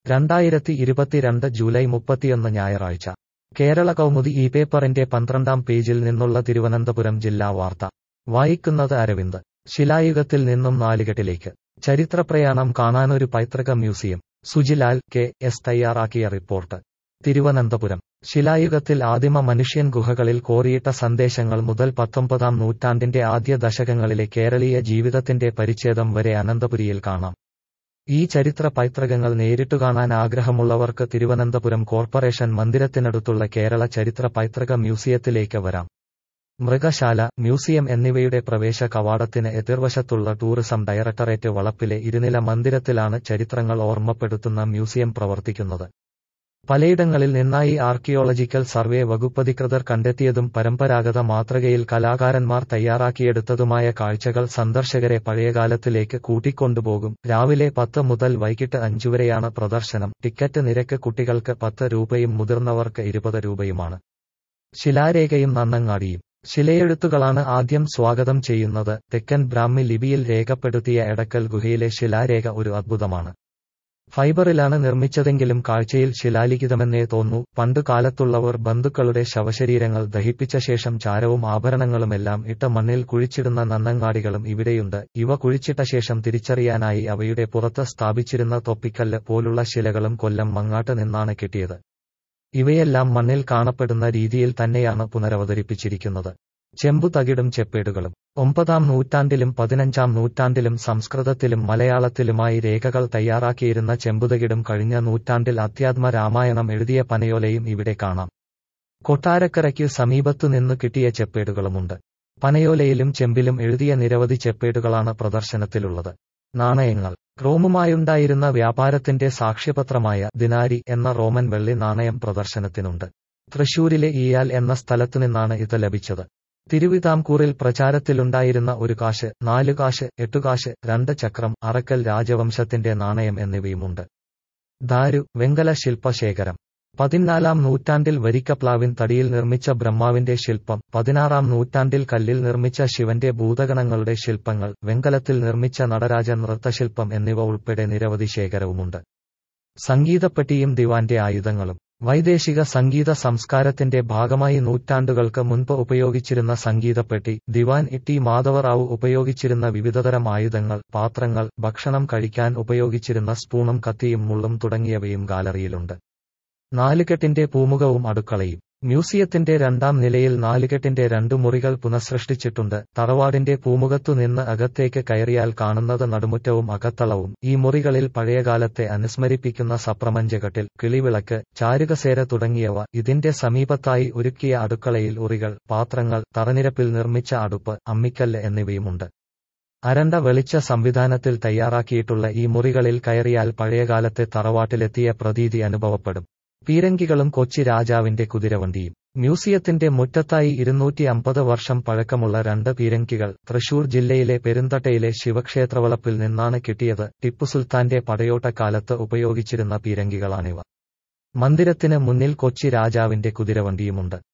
രണ്ടായിരത്തി ഇരുപത്തിരണ്ട് ജൂലൈ മുപ്പത്തിയൊന്ന് ഞായറാഴ്ച കേരള കൗമുദി ഈ പേപ്പറിന്റെ പന്ത്രണ്ടാം പേജിൽ നിന്നുള്ള തിരുവനന്തപുരം ജില്ലാ വാർത്ത വായിക്കുന്നത് അരവിന്ദ് ശിലായുഗത്തിൽ നിന്നും നാലുകെട്ടിലേക്ക് ചരിത്രപ്രയാണം കാണാനൊരു പൈതൃക മ്യൂസിയം സുജിലാൽ കെ എസ് തയ്യാറാക്കിയ റിപ്പോർട്ട് തിരുവനന്തപുരം ശിലായുഗത്തിൽ ആദിമ മനുഷ്യൻ ഗുഹകളിൽ കോറിയിട്ട സന്ദേശങ്ങൾ മുതൽ പത്തൊമ്പതാം നൂറ്റാണ്ടിന്റെ ആദ്യ ദശകങ്ങളിലെ കേരളീയ ജീവിതത്തിന്റെ പരിച്ഛേദം വരെ അനന്തപുരിയിൽ കാണാം ഈ ചരിത്ര പൈതൃകങ്ങൾ നേരിട്ടു കാണാൻ ആഗ്രഹമുള്ളവർക്ക് തിരുവനന്തപുരം കോർപ്പറേഷൻ മന്ദിരത്തിനടുത്തുള്ള കേരള ചരിത്ര പൈതൃക മ്യൂസിയത്തിലേക്ക് വരാം മൃഗശാല മ്യൂസിയം എന്നിവയുടെ പ്രവേശ കവാടത്തിന് എതിർവശത്തുള്ള ടൂറിസം ഡയറക്ടറേറ്റ് വളപ്പിലെ ഇരുനില മന്ദിരത്തിലാണ് ചരിത്രങ്ങൾ ഓർമ്മപ്പെടുത്തുന്ന മ്യൂസിയം പ്രവർത്തിക്കുന്നത് പലയിടങ്ങളിൽ നിന്നായി ആർക്കിയോളജിക്കൽ സർവേ വകുപ്പധികൃതർ കണ്ടെത്തിയതും പരമ്പരാഗത മാതൃകയിൽ കലാകാരന്മാർ തയ്യാറാക്കിയെടുത്തതുമായ കാഴ്ചകൾ സന്ദർശകരെ പഴയകാലത്തിലേക്ക് കൂട്ടിക്കൊണ്ടുപോകും രാവിലെ പത്ത് മുതൽ വൈകിട്ട് അഞ്ചുവരെയാണ് പ്രദർശനം ടിക്കറ്റ് നിരക്ക് കുട്ടികൾക്ക് പത്ത് രൂപയും മുതിർന്നവർക്ക് ഇരുപത് രൂപയുമാണ് ശിലാരേഖയും നന്നങ്ങാടിയും ശിലയെഴുത്തുകളാണ് ആദ്യം സ്വാഗതം ചെയ്യുന്നത് തെക്കൻ ബ്രാഹ്മി ലിപിയിൽ രേഖപ്പെടുത്തിയ എടക്കൽ ഗുഹയിലെ ശിലാരേഖ ഒരു അദ്ഭുതമാണ് ഫൈബറിലാണ് നിർമ്മിച്ചതെങ്കിലും കാഴ്ചയിൽ ശിലാലിഖിതമെന്നേ തോന്നൂ പണ്ടു കാലത്തുള്ളവർ ബന്ധുക്കളുടെ ശവശരീരങ്ങൾ ദഹിപ്പിച്ച ശേഷം ചാരവും ആഭരണങ്ങളുമെല്ലാം ഇട്ട മണ്ണിൽ കുഴിച്ചിടുന്ന നന്നങ്ങാടികളും ഇവിടെയുണ്ട് ഇവ കുഴിച്ചിട്ട ശേഷം തിരിച്ചറിയാനായി അവയുടെ പുറത്ത് സ്ഥാപിച്ചിരുന്ന തൊപ്പിക്കല്ല് പോലുള്ള ശിലകളും കൊല്ലം മങ്ങാട്ട് നിന്നാണ് കിട്ടിയത് ഇവയെല്ലാം മണ്ണിൽ കാണപ്പെടുന്ന രീതിയിൽ തന്നെയാണ് പുനരവതരിപ്പിച്ചിരിക്കുന്നത് ചെമ്പു തകിടും ചെപ്പേടുകളും ഒമ്പതാം നൂറ്റാണ്ടിലും പതിനഞ്ചാം നൂറ്റാണ്ടിലും സംസ്കൃതത്തിലും മലയാളത്തിലുമായി രേഖകൾ തയ്യാറാക്കിയിരുന്ന ചെമ്പുതകിടും കഴിഞ്ഞ നൂറ്റാണ്ടിൽ അധ്യാത്മ രാമായണം എഴുതിയ പനയോലയും ഇവിടെ കാണാം കൊട്ടാരക്കരയ്ക്ക് സമീപത്തുനിന്ന് കിട്ടിയ ചെപ്പേടുകളുമുണ്ട് പനയോലയിലും ചെമ്പിലും എഴുതിയ നിരവധി ചെപ്പേടുകളാണ് പ്രദർശനത്തിലുള്ളത് നാണയങ്ങൾ റോമുമായുണ്ടായിരുന്ന വ്യാപാരത്തിന്റെ സാക്ഷ്യപത്രമായ ദിനാരി എന്ന റോമൻ വെള്ളി നാണയം പ്രദർശനത്തിനുണ്ട് തൃശൂരിലെ ഈയാൽ എന്ന സ്ഥലത്തുനിന്നാണ് ഇത് ലഭിച്ചത് തിരുവിതാംകൂറിൽ പ്രചാരത്തിലുണ്ടായിരുന്ന ഒരു കാശ് നാലു കാശ് എട്ടുകാശ് രണ്ട് ചക്രം അറക്കൽ രാജവംശത്തിന്റെ നാണയം എന്നിവയുമുണ്ട് ദാരു വെങ്കല ശില്പശേഖരം പതിനാലാം നൂറ്റാണ്ടിൽ വരിക്കപ്ലാവിൻ തടിയിൽ നിർമ്മിച്ച ബ്രഹ്മാവിന്റെ ശില്പം പതിനാറാം നൂറ്റാണ്ടിൽ കല്ലിൽ നിർമ്മിച്ച ശിവന്റെ ഭൂതഗണങ്ങളുടെ ശില്പങ്ങൾ വെങ്കലത്തിൽ നിർമ്മിച്ച നടരാജ നൃത്തശില്പം എന്നിവ ഉൾപ്പെടെ നിരവധി ശേഖരവുമുണ്ട് സംഗീതപ്പെട്ടിയും ദിവാന്റെ ആയുധങ്ങളും വൈദേശിക സംഗീത സംസ്കാരത്തിന്റെ ഭാഗമായി നൂറ്റാണ്ടുകൾക്ക് മുൻപ് ഉപയോഗിച്ചിരുന്ന സംഗീതപ്പെട്ടി ദിവാൻ ഇട്ടി മാധവറാവു ഉപയോഗിച്ചിരുന്ന വിവിധതരം ആയുധങ്ങൾ പാത്രങ്ങൾ ഭക്ഷണം കഴിക്കാൻ ഉപയോഗിച്ചിരുന്ന സ്പൂണും കത്തിയും മുള്ളും തുടങ്ങിയവയും ഗാലറിയിലുണ്ട് നാലുകെട്ടിന്റെ പൂമുഖവും അടുക്കളയും മ്യൂസിയത്തിന്റെ രണ്ടാം നിലയിൽ നാലുകെട്ടിന്റെ രണ്ടു മുറികൾ പുനഃസൃഷ്ടിച്ചിട്ടുണ്ട് തറവാടിന്റെ പൂമുഖത്തു നിന്ന് അകത്തേക്ക് കയറിയാൽ കാണുന്നത് നടുമുറ്റവും അകത്തളവും ഈ മുറികളിൽ പഴയകാലത്തെ അനുസ്മരിപ്പിക്കുന്ന സപ്രമഞ്ചകട്ടിൽ കിളിവിളക്ക് ചാരുകസേര തുടങ്ങിയവ ഇതിന്റെ സമീപത്തായി ഒരുക്കിയ അടുക്കളയിൽ ഉറികൾ പാത്രങ്ങൾ തറനിരപ്പിൽ നിർമ്മിച്ച അടുപ്പ് അമ്മിക്കല്ല് എന്നിവയുമുണ്ട് അരണ്ട വെളിച്ച സംവിധാനത്തിൽ തയ്യാറാക്കിയിട്ടുള്ള ഈ മുറികളിൽ കയറിയാൽ പഴയകാലത്തെ തറവാട്ടിലെത്തിയ പ്രതീതി അനുഭവപ്പെടും പീരങ്കികളും കൊച്ചി രാജാവിന്റെ കുതിരവണ്ടിയും മ്യൂസിയത്തിന്റെ മുറ്റത്തായി ഇരുന്നൂറ്റി അമ്പത് വർഷം പഴക്കമുള്ള രണ്ട് പീരങ്കികൾ തൃശൂർ ജില്ലയിലെ പെരുന്തട്ടയിലെ ശിവക്ഷേത്രവളപ്പിൽ നിന്നാണ് കിട്ടിയത് ടിപ്പു സുൽത്താന്റെ പടയോട്ടക്കാലത്ത് ഉപയോഗിച്ചിരുന്ന പീരങ്കികളാണിവ മന്ദിരത്തിന് മുന്നിൽ കൊച്ചി രാജാവിന്റെ കുതിരവണ്ടിയുമുണ്ട്